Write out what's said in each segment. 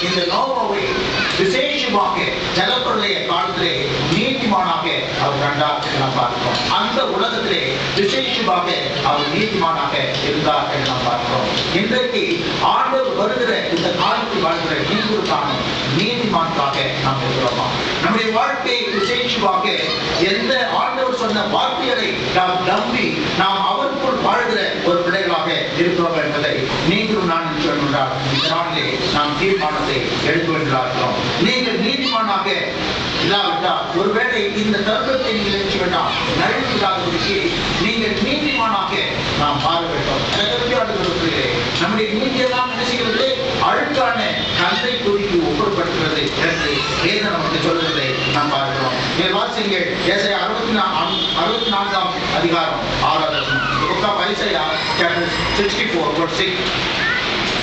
இந்த நோவாவை விசேஷமாக ஜலப்பிரளய காலத்திலே நீதிமானாக அவர் கண்டார் என்று நாம் பார்க்கிறோம் அந்த உலகத்திலே விசேஷமாக அவர் நீதிமானாக இருந்தார் என்று நாம் பார்க்கிறோம் இன்றைக்கு ஆண்டவர் வருகிற இந்த காலத்தில் வாழ்கிற நீங்களுக்கான நீதிமான்களாக நாம் இருக்கிறோமா நம்முடைய வாழ்க்கை விசேஷமாக எந்த ஆண்டவர் சொன்ன வார்த்தைகளை நாம் நம்பி நாம் அவருக்குள் வாழ்கிற ஒரு பிள்ளைகளாக இருக்கிறோம் என்பதை நீங்களும் நான் சொன்னால் இந்த நாளிலே நாம் தீர்மானத்தை எடுக்க வேண்டியிருக்கிறோம் நீங்கள் நீதிமானாக இல்லாவிட்டால் ஒருவேளை இந்த தருணத்தை நீங்கள் நினைச்சு வேண்டாம் நழுவில்லாதபடிக்கு நீங்கள் நீதிமானாக நாம் மாற வேண்டும் எனக்கு ஆண்டுகளுக்கு நம்முடைய நீதியெல்லாம் என்ன செய்கிறது அழுக்கான கந்தை குறிக்கு ஒப்புப்படுத்துகிறது என்று வேதம் நமக்கு சொல்கிறதை நாம் பார்க்கிறோம் நீங்கள் வாசிங்கள் ஏசாயா அறுபத்தி நா அறுபத்தி நான்காம் அதிகாரம் ஆறாவது வசனம். The book of Isaiah, chapter 64, verse 6.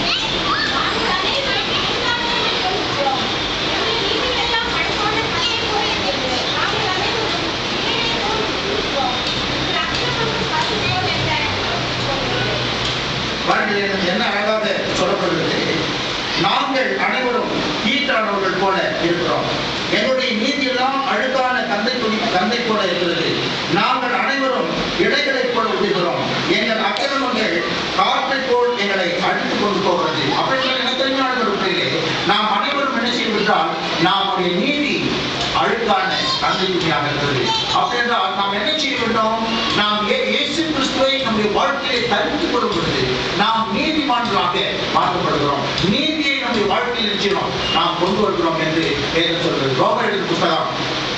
பாருங்கள் எனக்கு என்ன அழகாக சொல்லப்படுகிறது நாங்கள் அனைவரும் ஈட்டானவர்கள் போல இருக்கிறோம் எங்களுடைய நீதியெல்லாம் அழுக்கான கந்தை துணி கந்தை போல இருக்கிறது நாங்கள் அனைவரும் இடைகளைப் போல விடுகிறோம் எங்கள் அக்கிரமங்கள் காற்றை போல் எங்களை அடித்துக் கொண்டு போகிறது அப்படி எனக்கு தெரிஞ்சாளர்களுக்கு நாம் அனைவரும் என்ன செய்துவிட்டால் நம்முடைய நீதி அழுக்கான கந்தை துணியாக இருக்கிறது அப்படி என்றால் நாம் என்ன செய்ய வேண்டும் நாம் இயே- இயேசு கிறிஸ்துவை நம்முடைய வாழ்க்கையை தரித்துக் கொள்ளும் பொழுது நாம் நீதிமான்களாக மாற்றப்படுகிறோம் நீதியை நம்முடைய வாழ்க்கையில் நிச்சயம் நாம் கொண்டு வருகிறோம் என்று வேதம் சொல்கிறது ரோமர் எழுதிய புத்தகம்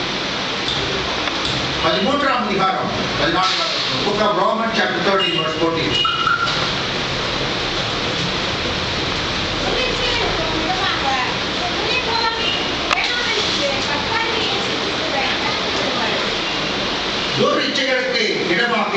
பதிமூன்றாம் அதிகாரம் பதினான்காம் book of Roman chapter thirteen verse fourteen துரிச்சைகளுக்கு இடமாக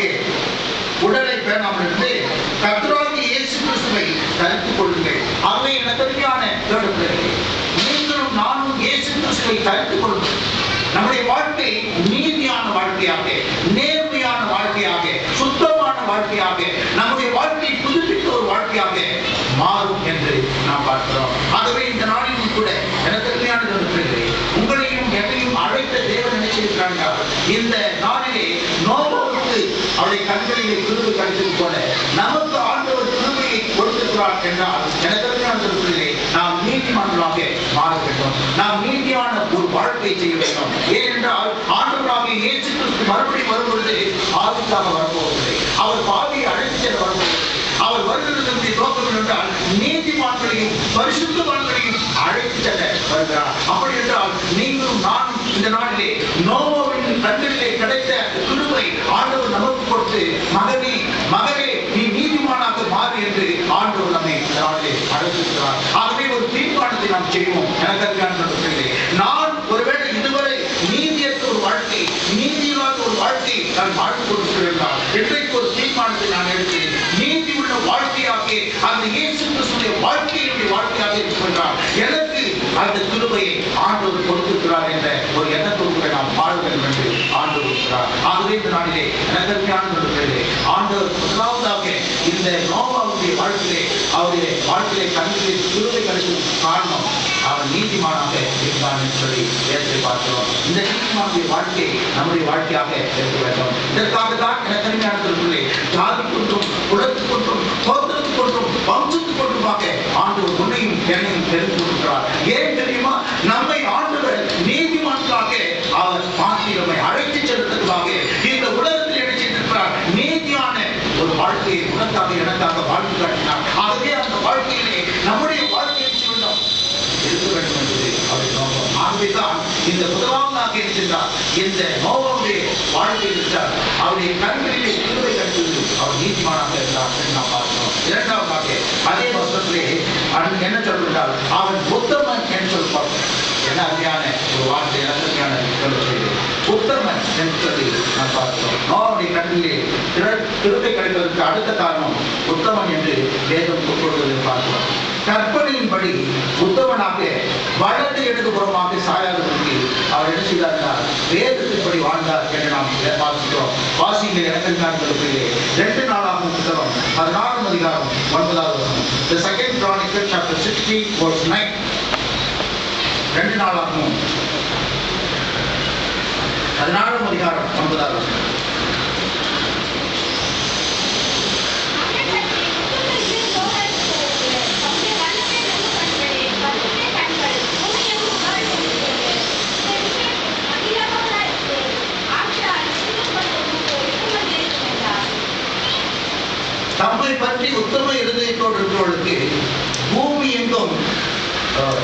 உடலை பேணாமல் இருந்து கர்த்தராகிய இயேசு கிறிஸ்துவை தரித்துக் கொள்ளுங்கள் அவை எனக்கருமையான தேடுகிறேன் நீங்களும் நானும் இயேசு கிறிஸ்துவை தரித்துக் கொள்ளுங்கள் நம்முடைய வாழ்க்கை நீதியான வாழ்க்கையாக நேர்மையான வாழ்க்கையாக சுத்தமான வாழ்க்கையாக நம்முடைய வாழ்க்கை புதுப்பித்த ஒரு வாழ்க்கையாக மாறும் என்று நாம் பார்க்கிறோம் ஆகவே இந்த நாளிலும் கூட எனக்கு அருமையான இருக்கிறது உங்களையும் என்னையும் அழைத்த தேவன் நினைச்சிருக்கிறாங்க இந்த நாளிலே நோபவுக்கு அவருடைய கண்களிலே கிருபை கிடைத்தது போல நமக்கு ஆண்டவர் கிருபையை கொடுத்திருக்கிறார் என்றால் எனக்கு அருமையான இருக்கிறது நாம் நீதிமான்களாக மாற வேண்டும் நாம் நீதியான ஒரு வாழ்க்கை செய்ய வேண்டும் ஏனென்றால் ஆண்டவராக இயேசு கிறிஸ்து மறுபடியும் வரும்பொழுது ஆதிக்காக வரப்போவதில்லை அவர் பாவியை அழைத்து செல்ல வரப்போவதில்லை அவர் வருகிறதனுடைய நோக்கம் என்றால் நீதிமான்களையும் பரிசுத்தவான்களையும் அழைத்து செல்ல வருகிறார் அப்படி என்றால் நீங்களும் நான் இந்த நாளிலே நோவோவின் கண்களிலே கிடைத்த கிருபை ஆண்டவர் நமக்கு கொடுத்து மகனே மகனே நீ நீதிமானாக மாறு என்று ஆண்டவர் நம்மை இந்த நாளிலே அழைத்திருக்கிறார் ஆகவே ஒரு தீர்மானத்தை நாம் செய்வோம் எனக்கு அருமையான நண்பர்களே, நான் ஒருவேளை இதுவரை நீதியற்ற ஒரு வாழ்க்கை நீதியில்லாத ஒரு வாழ்க்கை நான் வாழ்ந்து கொண்டிருக்கிறார் இன்றைக்கு ஒரு தீர்மானத்தை நான் எடுத்து நீதி உள்ள வாழ்க்கையாக அந்த இயேசு கிறிஸ்துடைய வாழ்க்கையினுடைய வாழ்க்கையாக இருக்கின்றார் எனக்கு அந்த கிருபையை ஆண்டவர் கொடுத்திருக்கிறார் என்ற ஒரு எண்ணத்தோடு நாம் வாழ வேண்டும் என்று ஆண்டவர் இருக்கிறார் ஆகவே இந்த நாளிலே எனக்கு அருமையான நண்பர்களே, ஆண்டவர் முதலாவதாக இந்த நோவாவுடைய வாழ்க்கையிலே அவருடைய வாழ்க்கையிலே கண்ணிலே கிருபை கிடைக்கும் காரணம் அவர் நீதிமானாக இருந்தார் என்று சொல்லி வேதத்தை பார்க்கிறோம் இந்த நீதிமானுடைய வாழ்க்கை நம்முடைய வாழ்க்கையாக இருக்க வேண்டும் இதற்காக தான் எனக்கு அருமையான நண்பர்களே, ஜாதி கொன்றும் குலத்து கொன்றும் கோத்திரத்து கொன்றும் வம்சத்து கொன்றுமாக ஆண்டவர் உன்னையும் என்னையும் தெரிந்து கொண்டிருக்கிறார் ஏன் தெரியுமா நம்மை ஆண்டவர் நீதிமான்களாக அவர் மாற்றி நம்மை அழைத்து செல்வதற்காக இந்த உலகத்தில் என்ன செய்திருக்கிறார் நீதியான ஒரு வாழ்க்கையை உனக்காக எனக்காக வாழ்ந்து காட்டினார் ஆகவே அந்த வாழ்க்கையிலே நம்முடைய வாழ்க்கையை சொல்லும் இருக்க வேண்டும் என்பது அவருடைய நோக்கம் ஆகவேதான் இந்த முதலாவதாக இருக்கின்றார் இந்த நோவனுடைய வாழ்க்கையில் இருக்கிறார் அவருடைய கண்களிலே கிருபை கண்டது அவர் நீதிமானாக இருந்தார் என்று நாம் பார்க்கிறோம் இரண்டாவதாக அதே வசனத்திலே அவன் என்ன சொல்கிறார் அவன் உத்தமன் என்று சொல்வார் என்ன அருமையான ஒரு வார்த்தை அருமையான சொல்லுகிறது உத்தமன் என்று சொல்லி நாம் பார்க்கிறோம் நோவனுடைய கண்ணிலே திரு- கிருபை கிடைப்பதற்கு அடுத்த காரணம் உத்தமன் என்று வேதம் கொள்வதை பார்க்கிறோம் கற்பனையின்படி உத்தமனாக வலது இடது புறமாக சாயாததற்கு அவர் என்ன செய்தார் வேதத்தின்படி வாழ்ந்தார் என்று நாம் இதை வாசிக்கிறோம் வாசிங்க இலக்கணத்திலே ரெண்டு நாளாகும் புத்தகம் பதினாறாம் அதிகாரம் ஒன்பதாவது வசனம் The second Chronicle chapter 16 verse 9 ரெண்டு நாளாகும் பதினாறாம் அதிகாரம் ஒன்பதாவது வசனம் தம்மை பற்றி உத்தம இருதயத்தோடு இருக்கிறவர்களுக்கு பூமி எங்கும் அஹ்,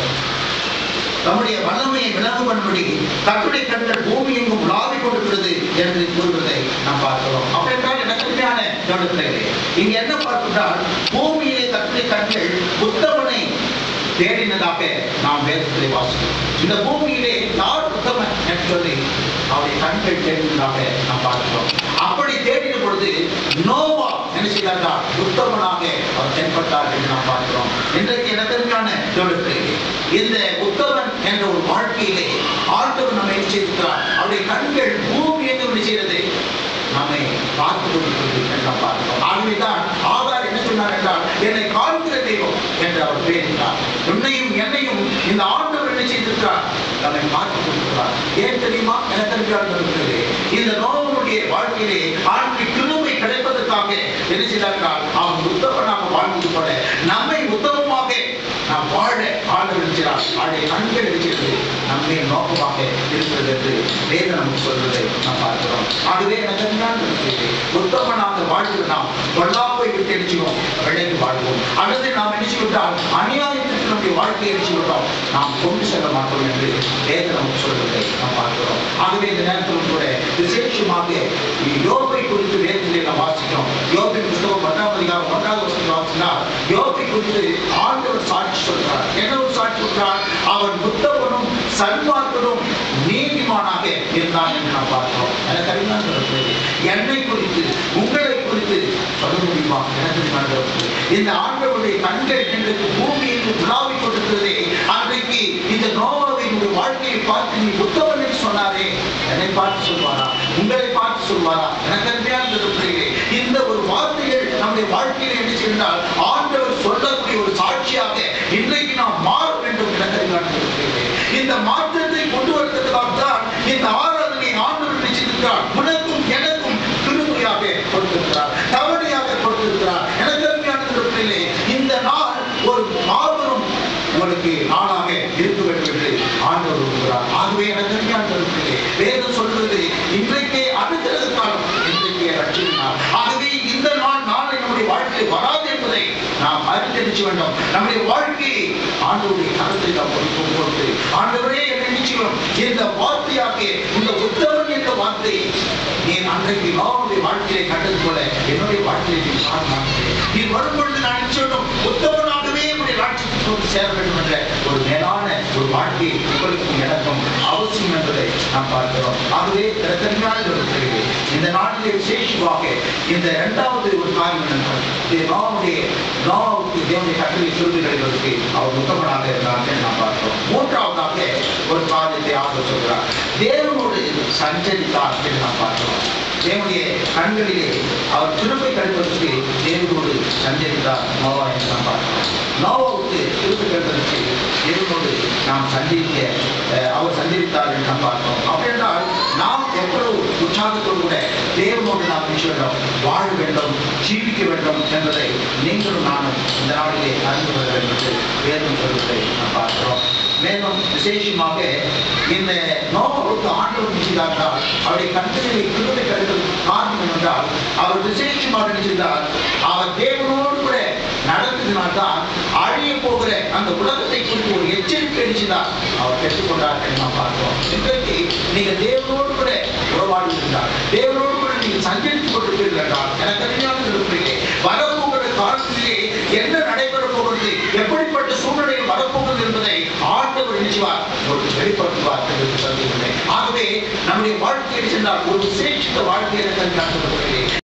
தம்முடைய வல்லமையை விளங்கு பண்ணும்படி கட்டுரை கண்கள் பூமி எங்கும் உலாவிக் கொண்டிருக்கிறது என்று கூறுவதை நாம் பார்க்கிறோம் அப்படி என்றால் எனக்குமையான கவனத்திலே இங்க என்ன பார்க்கின்றால் பூமியிலே கட்டுரை கண்கள் உத்தமனை தேடினதாக நாம் வேதத்திலே வாசிக்கிறோம் இந்த பூமியிலே யார் உத்தமன் என்று சொல்லி அவருடைய கண்கள் தேடினதாக நாம் பார்க்கிறோம் அப்படி தேடின பொழுது நோவா என்ன செய்தார் உத்தமனாக அவர் தென்பட்டார் என்று நாம் பார்க்கிறோம் இன்றைக்கு எனக்கருமையான தேவத்திலே இந்த உத்தமன் என்ற ஒரு வாழ்க்கையிலே ஆண்டவர் நம்மை என்ன செய்திருக்கிறார் அவருடைய கண்கள் பூமி எங்கும் என்ன செய்கிறது நம்மை பார்த்து கொண்டிருக்கிறது என்று நாம் பார்க்கிறோம் ஆகவேதான் ஆதார் என்ன சொன்னார் என்றால் என்னை காண்கிற தெய்வம் என்று அவர் பேசினார் உன்னையும் என்னையும் இந்த ஆண்டவர் என்ன செய்திருக்கிறார் நம்மை பார்த்து கொண்டிருக்கிறார் ஏன் தெரியுமா எனக்கு இருக்கிறது இந்த நோவனுடைய வாழ்க்கையிலே ஆண்டு கிருமை கிடைப்பதற்காக என்ன செய்தார்கள் அவன் உத்தமனாக வாழ்ந்தது போல நம்மை உத்தமமாக நாம் வாழ ஆண்டவர் இருக்கிறார் அவருடைய கண்கள் இருக்கிறது நம்மை நோக்கமாக இருக்கிறது என்று வேதம் நமக்கு சொல்வதை நாம் பார்க்கிறோம் ஆகவே எனக்கு அருமையான இருக்கிறது உத்தமனாக வாழ்கிற நாம் பொல்லாப்பை விட்டு எழுச்சிவோம் விளைந்து வாழ்வோம் அல்லது நாம் எழுச்சி விட்டால் அநியாயத்திற்கு நம்முடைய வாழ்க்கையை எழுச்சி விட்டோம் நாம் கொண்டு செல்ல மாட்டோம் என்று வேதம் நமக்கு சொல்வதை நாம் பார்க்கிறோம் ஆகவே இந்த நேரத்திலும் கூட விசேஷமாக யோகை குறித்து வேதத்திலே நாம் வாசிக்கிறோம் யோகை புத்தகம் பத்தாம் அதிகாரம் ஒன்றாவது வருஷத்தில் வாசினால் யோகை குறித்து ஆண்டவர் சாட்சி சொல்கிறார் என்ன ஒரு சாட்சி சொல்கிறார் அவன் புத்தகனும் சன்மார்க்கனும் நீதிமானாக இருந்தான் என்று நாம் பார்க்கிறோம் எனக்கு அறிஞர் சொல்கிறது என்னை குறித்து உங்களை குறித்து சொல்ல முடியுமா எனக்கு அறிஞர் இந்த ஆண்டவருடைய கண்கள் எங்களுக்கு பூமியில் உலாவிக் கொண்டிருக்கிறதே அன்றைக்கு இந்த நோவாவினுடைய வாழ்க்கையை பார்த்து நீ புத்தகம் என்று சொன்னாரே என்னை பார்த்து சொல்வாரா உங்களை பார்த்து சொல்வாரா எனக்கு அருமையான பிள்ளைகளே இந்த ஒரு வார்த்தைகள் நம்முடைய வாழ்க்கையில் என்ன செய்தால் ஆண்டவர் சொல்லக்கூடிய ஒரு சாட்சியாக இன்றைக்கு நாம் மாற வேண்டும் எனக்கு அருமையான பிள்ளைகளே இந்த மாற்றத்தை கொண்டு வருவதற்காக தான் இந்த ஆராதனை ஆண்டவர் நினைச்சிருக்கிறார் உனக்கும் எனக்கும் திருமையாக கொடுத்திருக்கிறார் தவணையாக கொடுத்திருக்கிறார் எனக்கு அருமையான பிள்ளைகளே இந்த நாள் ஒரு மாபெரும் உங்களுக்கு நாளாக இருக்க வேண்டும் என்று ஆண்டவர் விரும்புகிறார் ஆகவே எனக்கு அருமையான பிள்ளைகளே வேதம் சொல்வது இன்றைக்கே அடுக்கிறது காலம் இன்றைக்கே ரட்சினார் ஆகவே இந்த நாள் நாளை நம்முடைய வாழ்க்கையில் வராது என்பதை நாம் அறிந்தறிச்சு வேண்டும் நம்முடைய வாழ்க்கையை ஆண்டவருடைய கருத்தில் நாம் கொடுக்கும் பொழுது ஆண்டவரே என்னை நிச்சயம் இந்த வார்த்தையாக இந்த உத்தமன் என்ற வார்த்தை நீ அன்றைக்கு நோவுடைய வாழ்க்கையை கண்டது போல என்னுடைய வாழ்க்கையை நீ காணலாம் நீ வரும் பொழுது நான் நிச்சயம் உத்தமனாகவே என்னுடைய ராட்சத்துக்கு வந்து சேர வேண்டும் என்ற ஒரு மேலான ஒரு வாழ்க்கை உங்களுக்கும் எனக்கும் அவசியம் என்பதை நாம் பார்க்கிறோம் ஆகவே திறத்தன்மையான இருக்கிறது இந்த நாட்டிலே விசேஷமாக இந்த இரண்டாவது ஒரு காரியம் என்னென்றால் இது நோவுடைய நோவுக்கு தேவனுடைய கட்டளை திருப்பி கிடைப்பதற்கு அவர் உத்தமனாக இருந்தார் என்று நாம் பார்க்கிறோம் மூன்றாவதாக ஒரு காரியத்தை ஆக சொல்கிறார் தேவனோடு சஞ்சரித்தார் என்று நாம் பார்க்கிறோம் தேவனுடைய கண்களிலே அவர் திருப்பை கழிப்பதற்கு தேவனோடு சஞ்சரித்தார் நோவா என்று நாம் பார்க்கிறோம் நோவாவுக்கு திருப்பை கழிப்பதற்கு தேவனோடு நாம் சந்திக்க அஹ், அவர் சந்தித்தார் என்று நாம் பார்க்கிறோம் அப்படி என்றால் நாம் எவ்வளவு உற்சாகத்தோடு கூட தேவனோடு நாம் நிச்சய வேண்டும் வாழ வேண்டும் ஜீவிக்க வேண்டும் என்பதை நீங்களும் நானும் இந்த நாளிலே அறிந்து கொள்ள வேண்டும் என்று வேதம் சொல்வதை நாம் பார்க்கிறோம் மேலும் விசேஷமாக இந்த நோவுக்கு ஆண்டவர் நிச்சயித்தார் அவருடைய கண்களிலே கிருபை கருதும் காரணம் என்றால் அவர் விசேஷமாக நிச்சயித்தார் அவர் தேவனோடு கூட நடந்ததினால்தான் அழிய போகிற அந்த உலகத்தை குறித்து ஒரு எச்சரிக்கை அடிச்சுதான் அவர் பெற்றுக்கொண்டார் என்று நாம் பார்க்கிறோம் இன்றைக்கு நீங்க தேவனோடு கூட உறவாடி இருந்தார் தேவனோடு கூட நீங்க சஞ்சரித்துக் கொண்டிருப்பீர்கள் என்றால் எனக்கு அறிஞான இருக்கிறீர்களே வரப்போகிற காலத்திலே என்ன நடைபெற போகிறது எப்படிப்பட்ட சூழ்நிலையில் வரப்போகிறது என்பதை ஆண்டவர் நிச்சயவார் ஒரு வெளிப்படுத்துவார் என்று சந்திக்கிறேன் ஆகவே நம்முடைய வாழ்க்கையில் சென்றால் ஒரு விசேஷித்த வாழ்க்கையை எனக்கு நான் சொல்லுகிறேன்